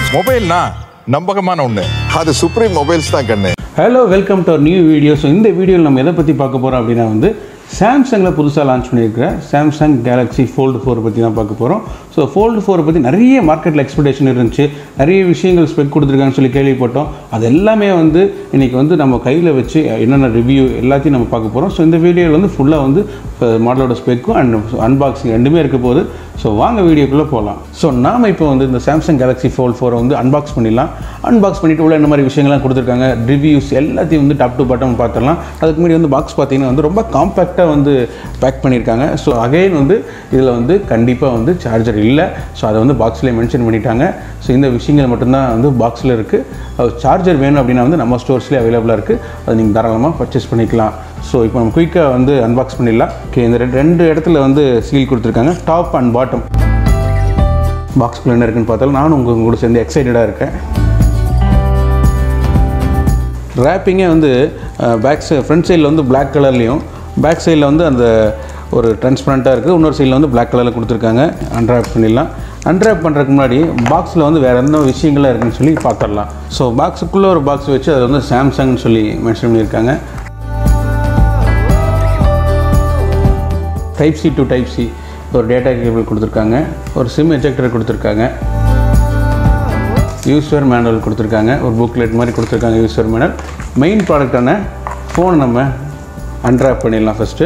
மொபைல்னா நம்பகமான ஒண்ணு அது சுப்ரீம் மொபைல்ஸ் தான் கண்ணு hello welcome to new video so இந்த வீடியோவில் நம்ம எதை பற்றி பார்க்க போகிறோம் அப்படின்னா வந்து சாம்சங்கில் புதுசாக லான்ச் பண்ணியிருக்கிற சாம்சங் கேலக்ஸி ஃபோல்டு ஃபோர் பற்றி தான் பார்க்க போகிறோம் ஸோ ஃபோல்டு ஃபோரை பற்றி நிறைய மார்க்கெட்டில் எக்ஸ்பெக்டேஷன் இருந்துச்சு நிறைய விஷயங்கள் ஸ்பெக் கொடுத்துருக்காங்கன்னு சொல்லி கேள்விப்பட்டோம் அது எல்லாமே வந்து இன்றைக்கி வந்து நம்ம கையில் வச்சு என்னென்ன ரிவ்யூ எல்லாத்தையும் நம்ம பார்க்க போகிறோம் ஸோ இந்த வீடியோவில் வந்து ஃபுல்லாக வந்து மாடலோட ஸ்பெக்கும் அண்ட் அன்பாக்சிங் ரெண்டுமே இருக்க போகுது ஸோ வாங்க வீடியோக்குள்ளே போகலாம் ஸோ நாம் இப்போ வந்து இந்த சாம்சங் கேலக்ஸி ஃபோல் ஃபோரை வந்து அன்பாக்ஸ் பண்ணிடலாம் அன்பாக்ஸ் பண்ணிட்டு உள்ள என்ன மாதிரி விஷயங்கள்லாம் கொடுத்துருக்காங்க ரிவ்யூஸ் எல்லாத்தையும் வந்து டாப் டு பாட்டம் பார்த்துடலாம் அதுக்கு முன்னாடி வந்து பாக்ஸ் பார்த்தீங்கன்னா வந்து ரொம்ப காம்பேக்டாக வந்து பேக் பண்ணியிருக்காங்க ஸோ அகைன் வந்து இதில் வந்து கண்டிப்பாக வந்து சார்ஜர் இல்லை ஸோ அதை வந்து பாக்ஸ்லேயே மென்ஷன் பண்ணிட்டாங்க ஸோ இந்த விஷயங்கள் மட்டும்தான் வந்து பாக்ஸில் இருக்குது சார்ஜர் வேணும் அப்படின்னா வந்து நம்ம ஸ்டோர்ஸ்லேயே அவைலபிளாக இருக்குது அதை நீங்கள் தாராளமாக பர்ச்சேஸ் பண்ணிக்கலாம் ஸோ இப்போ நம்ம குயிக்காக வந்து அன்பாக்ஸ் பண்ணிடலாம் ஓகே இந்த ரெண்டு ரெண்டு இடத்துல வந்து சீல் கொடுத்துருக்காங்க டாப் அண்ட் பாட்டம் பாக்ஸ்குள்ளே என்ன இருக்குன்னு பார்த்தாலும் நானும் உங்கள் கூட சேர்ந்து எக்ஸைட்டடாக இருக்கேன் ரேப்பிங்கே வந்து பேக் சை ஃப்ரண்ட் சைடில் வந்து Black கலர்லேயும் பேக் சைடில் வந்து அந்த ஒரு டிரான்ஸ்பரண்ட்டாக இருக்குது இன்னொரு சைடில் வந்து Black கலரில் கொடுத்துருக்காங்க அன்ராப் பண்ணிடலாம் அன்ராப் பண்ணுறதுக்கு முன்னாடி பாக்ஸில் வந்து வேறு எந்த விஷயங்கள்லாம் இருக்குன்னு சொல்லி பார்த்துடலாம் ஸோ பாக்ஸுக்குள்ளே ஒரு பாக்ஸ் வச்சு அது வந்து சாம்சங்னு சொல்லி மென்ஷன் பண்ணியிருக்காங்க type C to type C ஒரு டேட்டா கேபிள் கொடுத்துருக்காங்க ஒரு சிம் எஜெக்டர் கொடுத்துருக்காங்க யூஸ்வர் மேனுவல் கொடுத்துருக்காங்க ஒரு புக்லெட் மாதிரி கொடுத்துருக்காங்க யூஸ்வர் மேனுவல் மெயின் ப்ராடக்டான ஃபோன் நம்ம அன்ட்ராப் பண்ணிடலாம் ஃபஸ்ட்டு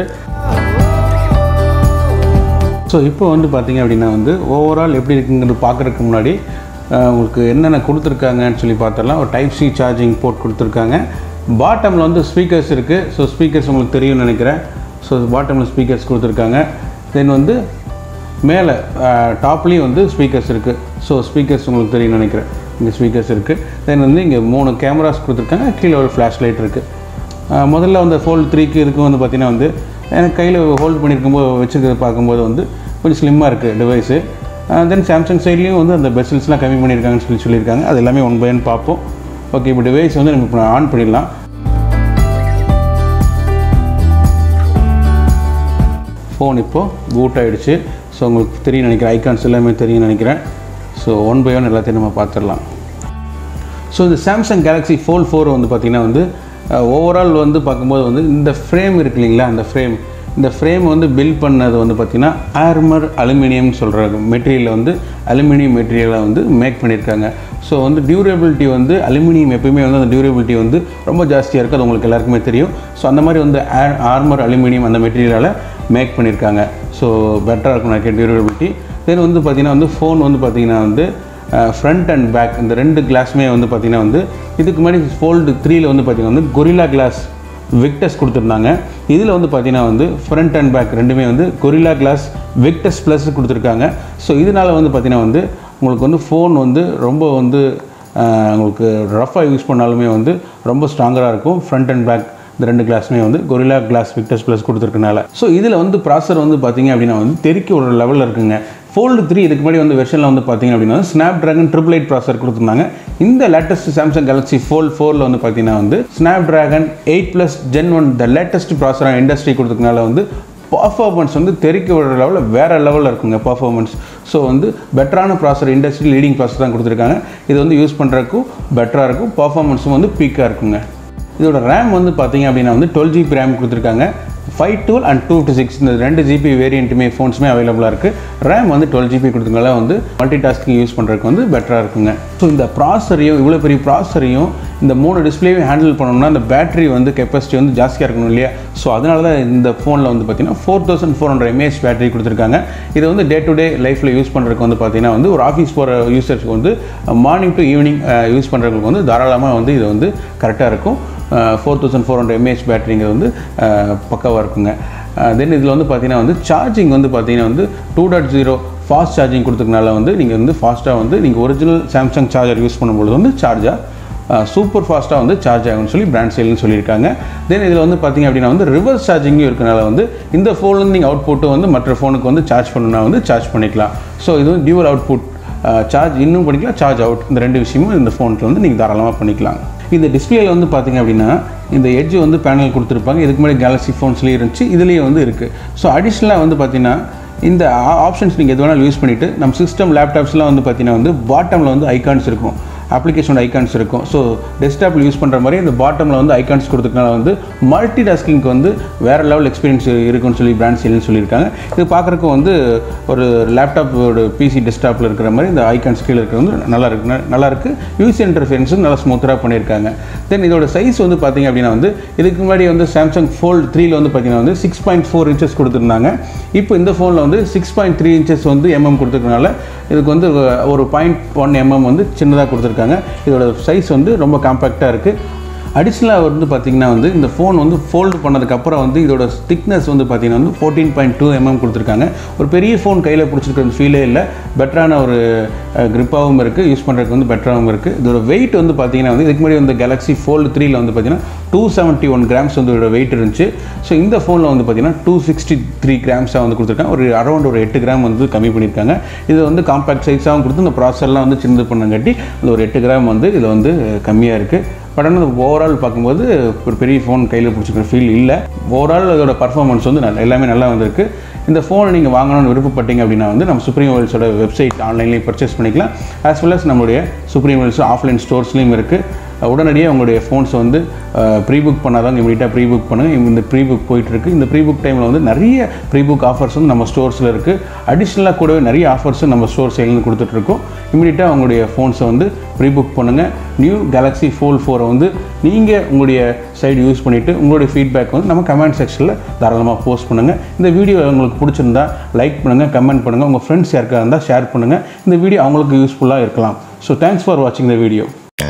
ஸோ இப்போ வந்து பார்த்தீங்க அப்படின்னா வந்து ஓவரால் எப்படி இருக்குங்கிறது பார்க்குறதுக்கு முன்னாடி அஹ், உங்களுக்கு என்னென்ன கொடுத்துருக்காங்கன்னு சொல்லி பார்த்துடலாம் ஒரு டைப் சி சார்ஜிங் போர்ட் கொடுத்துருக்காங்க பாட்டமில் வந்து ஸ்பீக்கர்ஸ் இருக்குது ஸோ ஸ்பீக்கர்ஸ் உங்களுக்கு தெரியும்னு நினைக்கிறேன் ஸோ பாட்டமில் ஸ்பீக்கர்ஸ் கொடுத்துருக்காங்க தென் வந்து மேலே டாப்லேயும் வந்து ஸ்பீக்கர்ஸ் இருக்குது ஸோ ஸ்பீக்கர்ஸ் உங்களுக்கு தெரியும்னு நினைக்கிறேன் இங்கே ஸ்பீக்கர்ஸ் இருக்குது தென் வந்து இங்கே மூணு கேமராஸ் கொடுத்துருக்காங்க கீழே ஒரு ஃப்ளாஷ் லைட் இருக்குது முதல்ல வந்து ஃபோல்ட் த்ரீக்கு இதுக்கு வந்து பார்த்திங்கன்னா வந்து எனக்கு கையில் ஹோல்ட் பண்ணியிருக்கும்போது வச்சுருக்கிறத பார்க்கும்போது வந்து கொஞ்சம் ஸ்லிம்மாக இருக்குது டிவைஸு தென் சாம்சங் சைட்லேயும் வந்து அந்த பெசல்ஸ்லாம் கம்மி பண்ணியிருக்காங்கன்னு சொல்லி சொல்லியிருக்காங்க அது எல்லாமே ஒன் பை ஒன் பார்ப்போம் ஓகே இப்போ டிவைஸ் வந்து நம்ம இப்போ ஆன் பண்ணிடலாம் ஃபோன் இப்போது பூட் ஆகிடுச்சு ஸோ உங்களுக்கு தெரியும் நினைக்கிறேன் ஐகான்ஸ் எல்லாமே தெரியும் நினைக்கிறேன் ஸோ ஒன் பை ஒன் எல்லாத்தையும் நம்ம பார்த்துடலாம் ஸோ இந்த சாம்சங் கேலக்ஸி ஃபோல் ஃபோர் வந்து பார்த்திங்கன்னா வந்து ஓவரால் வந்து பார்க்கும்போது வந்து இந்த ஃப்ரேம் இருக்கு இல்லைங்களா அந்த ஃப்ரேம் இந்த ஃப்ரேம் வந்து பில்ட் பண்ணது வந்து பார்த்திங்கன்னா ஆர்மர் அலுமினியம் சொல்கிற மெட்டீரியலில் வந்து அலுமினியம் மெட்டீரியலை வந்து மேக் பண்ணியிருக்காங்க ஸோ வந்து டியூரபிலிட்டி வந்து அலுமினியம் எப்பயுமே வந்து அந்த டியூரபிலிட்டி வந்து ரொம்ப ஜாஸ்தியாக இருக்குது அது உங்களுக்கு எல்லாருக்குமே தெரியும் ஸோ அந்த மாதிரி வந்து ஆர்மர் அலுமினியம் அந்த மெட்டீரியலால் மேக் பண்ணியிருக்காங்க ஸோ பெட்டராக இருக்கும் நினைக்கிறேன் டியூரபிலிட்டி தென் வந்து பார்த்திங்கன்னா வந்து ஃபோன் வந்து பார்த்திங்கன்னா வந்து ஃப்ரண்ட் அண்ட் பேக் இந்த ரெண்டு கிளாஸுமே வந்து பார்த்திங்கன்னா வந்து இதுக்கு முன்னாடி ஃபோல்டு த்ரீல வந்து பார்த்திங்கன்னா வந்து கொரில்லா கிளாஸ் விக்டஸ் கொடுத்துருந்தாங்க இதில் வந்து பார்த்திங்கன்னா வந்து ஃப்ரண்ட் அண்ட் பேக் ரெண்டுமே வந்து கொரில்லா கிளாஸ் விக்டஸ் ப்ளஸ் கொடுத்துருக்காங்க ஸோ இதனால் வந்து பார்த்திங்கன்னா வந்து உங்களுக்கு வந்து ஃபோன் வந்து ரொம்ப வந்து அஹ், உங்களுக்கு ரஃபாக யூஸ் பண்ணாலுமே வந்து ரொம்ப ஸ்ட்ராங்கராக இருக்கும் ஃப்ரண்ட் அண்ட் பேக் இந்த ரெண்டு கிளாஸுமே வந்து கொரில்லா கிளாஸ் விக்டஸ் ப்ளஸ் கொடுத்துருக்கனால ஸோ இதில் வந்து ப்ராசர் வந்து பார்த்தீங்க அப்படின்னா வந்து தெறிக்க ஒரு லெவலில் இருக்குங்க ஃபோல்டு த்ரீ இதுக்கு முன்னாடி வந்து வெர்ஷனில் வந்து பார்த்தீங்க அப்படின்னா ஸ்னாப் ட்ராகன் ட்ரிபிள் எயிட் ப்ராசர் கொடுத்துருந்தாங்க இந்த லேட்டஸ்ட் சாம்சங் கேலக்ஸி ஃபோல் ஃபோரில் வந்து பார்த்தீங்கன்னா வந்து Snapdragon eight plus gen one the latest ப்ராசராக இண்டஸ்ட்ரி கொடுத்ததுனால வந்து பர்ஃபார்மன்ஸ் வந்து தெறிக்க விடுற லெவலில் வேறு லெவலில் இருக்குங்க பர்ஃபார்மன்ஸ் ஸோ வந்து பெட்டரான ப்ராசர் இண்டஸ்ட்ரி லீடிங் ப்ராசர் தான் கொடுத்துருக்காங்க இது வந்து யூஸ் பண்ணுறதுக்கும் பெட்டராக இருக்கும் பர்ஃபார்மன்ஸும் வந்து பீக்காக இருக்குங்க இதோட ரேம் வந்து பார்த்தீங்க அப்படின்னா வந்து டுவெல் ஜிபி ரேம் கொடுத்துருக்காங்க five twelve and two to six இந்த ரெண்டு ஜிபி வேரியண்ட்டுமே ஃபோன்ஸுமே அவைலபிளாக இருக்குது ரேம் வந்து டுவெல் ஜிபி கொடுத்ததுனால வந்து மல்டி டாஸ்கிங் யூஸ் பண்ணுறதுக்கு வந்து பெட்டராக இருக்குங்க ஸோ இந்த ப்ராசரையும் இவ்வளோ பெரிய ப்ராசரையும் இந்த மூணு டிஸ்பிளேயும் ஹேண்டில் பண்ணணும்னா அந்த பேட்டரி வந்து கெப்பாசிட்டி வந்து ஜாஸ்தியாக இருக்கணும் இல்லையா ஸோ அதனால தான் இந்த ஃபோனில் வந்து பார்த்தீங்கன்னா four thousand four hundred mAh battery கொடுத்துருக்காங்க இது வந்து டே டு டே லைஃப்பில் யூஸ் பண்ணுறதுக்கு வந்து பார்த்தீங்கன்னா வந்து ஒரு ஆஃபீஸ் போகிற யூசர்ஸ்க்கு வந்து மார்னிங் டு ஈவினிங் யூஸ் பண்ணுறவங்களுக்கு வந்து தாராளமாக வந்து இது வந்து கரெக்டாக இருக்கும் four thousand four hundred mAh பேட்டரிங்கிறது வந்து பக்காவாக இருக்குங்க தென் இதில் வந்து பார்த்தீங்கன்னா வந்து சார்ஜிங் வந்து பார்த்தீங்கன்னா வந்து two dot zero fast charging கொடுத்ததுனால வந்து நீங்கள் வந்து ஃபாஸ்ட்டாக வந்து நீங்கள் ஒரிஜினல் சாம்சங் சார்ஜர் யூஸ் பண்ணும்பொழுது வந்து சார்ஜாக சூப்பர் ஃபாஸ்ட்டாக வந்து சார்ஜ் ஆகும்னு சொல்லி பிராண்ட் சேல்னு சொல்லியிருக்காங்க தென் இதில் வந்து பார்த்தீங்க அப்படின்னா வந்து ரிவர்ஸ் சார்ஜிங்கும் இருக்கனால வந்து இந்த ஃபோன்லேருந்து நீங்கள் அவுட்புட்டு வந்து மற்ற ஃபோனுக்கு வந்து சார்ஜ் பண்ணணும்னா வந்து சார்ஜ் பண்ணிக்கலாம் ஸோ இது வந்து டியூவல் அவுட்புட் சார்ஜ் இன்னும் பண்ணிக்கலாம் சார்ஜ் அவுட் இந்த ரெண்டு விஷயமும் இந்த ஃபோனுக்கு வந்து நீங்கள் தாராளமாக பண்ணிக்கலாம் இந்த டிஸ்பிளேல வந்து பார்த்தீங்க அப்படின்னா இந்த எட்ஜ் வந்து பேனல் கொடுத்துருப்பாங்க இதுக்கு முன்னாடி கேலக்ஸி ஃபோன்ஸ்லேயே இருந்துச்சு இதுலேயே வந்து இருக்குது ஸோ அடிஷ்னலாக வந்து பார்த்தீங்கன்னா இந்த ஆப்ஷன்ஸ் நீங்கள் எது வேணாலும் யூஸ் பண்ணிவிட்டு நம்ம சிஸ்டம் லேப்டாப்ஸ்லாம் வந்து பார்த்தீங்கன்னா வந்து பாட்டமில் வந்து ஐகான்ஸ் இருக்கும் அப்ளிகேஷனோட ஐகான்ஸ் இருக்கும் ஸோ டெஸ்க்டாப்பில் யூஸ் பண்ணுற மாதிரி இந்த பாட்டமில் வந்து ஐகான்ஸ் கொடுத்துக்கனால வந்து மல்டி டாஸ்கிங்க்கு வந்து வேறு லெவல் எக்ஸ்பீரியன்ஸ் இருக்குன்னு சொல்லி பிராண்ட் சேல்னு சொல்லியிருக்காங்க இது பார்க்குறக்கு வந்து ஒரு லேப்டாப்போட பிசி டெஸ்க்டாப்பில் இருக்கிற மாதிரி இந்த ஐகான்ஸ் கீழே இருக்கிறது வந்து நல்லா இருக்கு ந- நல்லா இருக்கு யூஸ் இன்டர்ஃபேரன்ஸும் நல்லா ஸ்மூத்தாக பண்ணியிருக்காங்க தென் இதோட சைஸ் வந்து பார்த்தீங்க அப்படின்னா வந்து இதுக்கு முன்னாடி வந்து சாம்சங் ஃபோல்ட் த்ரீல வந்து பார்த்தீங்கன்னா வந்து சிக்ஸ் பாயிண்ட் ஃபோர் இன்ச்சஸ் கொடுத்துருந்தாங்க இப்போ இந்த ஃபோனில் வந்து சிக்ஸ் பாயிண்ட் த்ரீ இன்ச்சஸ் வந்து எம்எம் கொடுத்துருக்கனால இதுக்கு வந்து ஒரு பாயிண்ட் ஒன் எம்எம் வந்து சின்னதாக கொடுத்துருக்காங்க இதோட சைஸ் வந்து ரொம்ப காம்பேக்டாக இருக்குது அடிஷ்னலாக வந்து பார்த்தீங்கன்னா வந்து இந்த ஃபோன் வந்து ஃபோல்டு பண்ணதுக்கப்புறம் வந்து இதோட திக்னஸ் வந்து பார்த்தீங்கன்னா வந்து ஃபோர்டீன் பாயிண்ட் டூ எம்எம் கொடுத்துருக்காங்க ஒரு பெரிய ஃபோன் கையில் பிடிச்சிருக்கிற ஃபீலே இல்லை பெட்டரான ஒரு grip-ஆவும் இருக்குது யூஸ் பண்ணுறதுக்கு வந்து பெட்டராகவும் இருக்குது இதோட வெயிட் வந்து பார்த்தீங்கன்னா வந்து இதுக்கு முன்னாடி வந்து கேலக்ஸி ஃபோல்டு த்ரீல வந்து பார்த்தீங்கன்னா டூ செவன்ட்டி ஒன் கிராம்ஸ் வந்து இதோட வெயிட் இருந்துச்சு ஸோ இந்த ஃபோனில் வந்து பார்த்தீங்கன்னா டூ சிக்ஸ்டி த்ரீ கிராம்ஸாக வந்து கொடுத்துருக்காங்க ஒரு அரௌண்ட் ஒரு எட்டு கிராம் வந்து கம்மி பண்ணியிருக்காங்க இது வந்து காம்பேக்ட் சைஸாகவும் கொடுத்து இந்த ப்ராசர்லாம் வந்து சின்னது பண்ணங்காட்டி இந்த ஒரு எட்டு கிராம் வந்து இதில் வந்து கம்மியாக இருக்குது பட் ஆனால் ஓவரால் பார்க்கும்போது ஒரு பெரிய ஃபோன் கையில் பிடிச்சிக்கிற ஃபீல் இல்லை ஓவரால் அதோட பர்ஃபார்மன்ஸ் வந்து நல்ல- எல்லாமே நல்லா வந்திருக்கு இந்த ஃபோனை நீங்கள் வாங்கணும்னு விருப்பப்பட்டீங்க அப்படின்னா வந்து நம்ம சுப்ரீம் மொபைல்ஸோட வெப்சைட் ஆன்லைன்லேயும் பர்ச்சேஸ் பண்ணிக்கலாம் as well as நம்மளுடைய சுப்ரீம் மொபைல்ஸ் ஆஃப்லைன் ஸ்டோர்ஸ்லேயும் இருக்குது உடனடியாக உங்களுடைய ஃபோன்ஸை வந்து ப்ரீ புக் பண்ணாதான் இமீடியட்டாக ப்ரீ புக் பண்ணுங்கள் இந்த ப்ரீ புக் போயிட்டுருக்கு இந்த ப்ரீ புக் டைமில் வந்து நிறைய ப்ரீ புக் ஆஃபர்ஸ் வந்து நம்ம ஸ்டோர்ஸில் இருக்குது அடிஷ்னலாக கூடவே நிறைய ஆஃபர்ஸும் நம்ம ஸ்டோர் சைட்லேருந்து கொடுத்துட்ருக்கோம் இமீடியட்டாக உங்களுடைய ஃபோன்ஸை வந்து ப்ரீ புக் பண்ணுங்கள் நியூ கேலக்ஸி ஃபோல் ஃபோரை வந்து நீங்கள் உங்களுடைய சைடு யூஸ் பண்ணிவிட்டு உங்களுடைய ஃபீட்பேக் வந்து நம்ம கமெண்ட் செக்ஷனில் தாராளமாக போஸ்ட் பண்ணுங்கள் இந்த வீடியோ உங்களுக்கு பிடிச்சிருந்தா லைக் பண்ணுங்கள் கமெண்ட் பண்ணுங்கள் உங்கள் ஃப்ரெண்ட்ஸ் யாருக்கா இருந்தால் ஷேர் பண்ணுங்கள் இந்த வீடியோ அவங்களுக்கு யூஸ்ஃபுல்லாக இருக்கலாம் ஸோ தேங்க்ஸ் ஃபார் வாட்சிங் த வீடியோ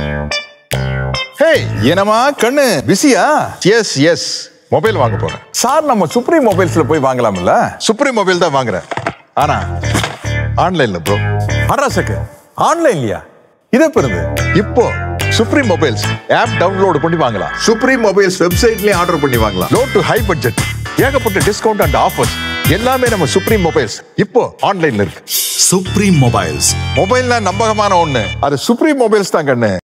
ஹே என்னமா கண்ணு பிஸியா எஸ் எஸ் மொபைல் வாங்க போறேன் சார் நம்ம சுப்ரீம் மொபைல்ஸ்ல போய் வாங்கலாம்ல சுப்ரீம் மொபைல் தான் வாங்குறேன் ஆனா ஆன்லைன்ல ப்ரோ அட்ரஸுக்கு ஆன்லைன்லயா இது எப்ப இருந்து இப்போ சுப்ரீம் மொபைல்ஸ் ஆப் டவுன்லோட் பண்ணி வாங்கலாம் சுப்ரீம் மொபைல்ஸ் வெப்சைட்லயே ஆர்டர் பண்ணி வாங்கலாம் லோ டு ஹை பட்ஜெட் ஏகப்பட்ட டிஸ்கவுண்ட் அண்ட் ஆஃபர்ஸ் எல்லாமே நம்ம சுப்ரீம் மொபைல்ஸ் இப்போ ஆன்லைன்ல இருக்கு Supreme Mobiles. மொபைல்னா நம்பகமான ஒண்ணு அது சுப்ரீம் மொபைல்ஸ் தான் கண்ணு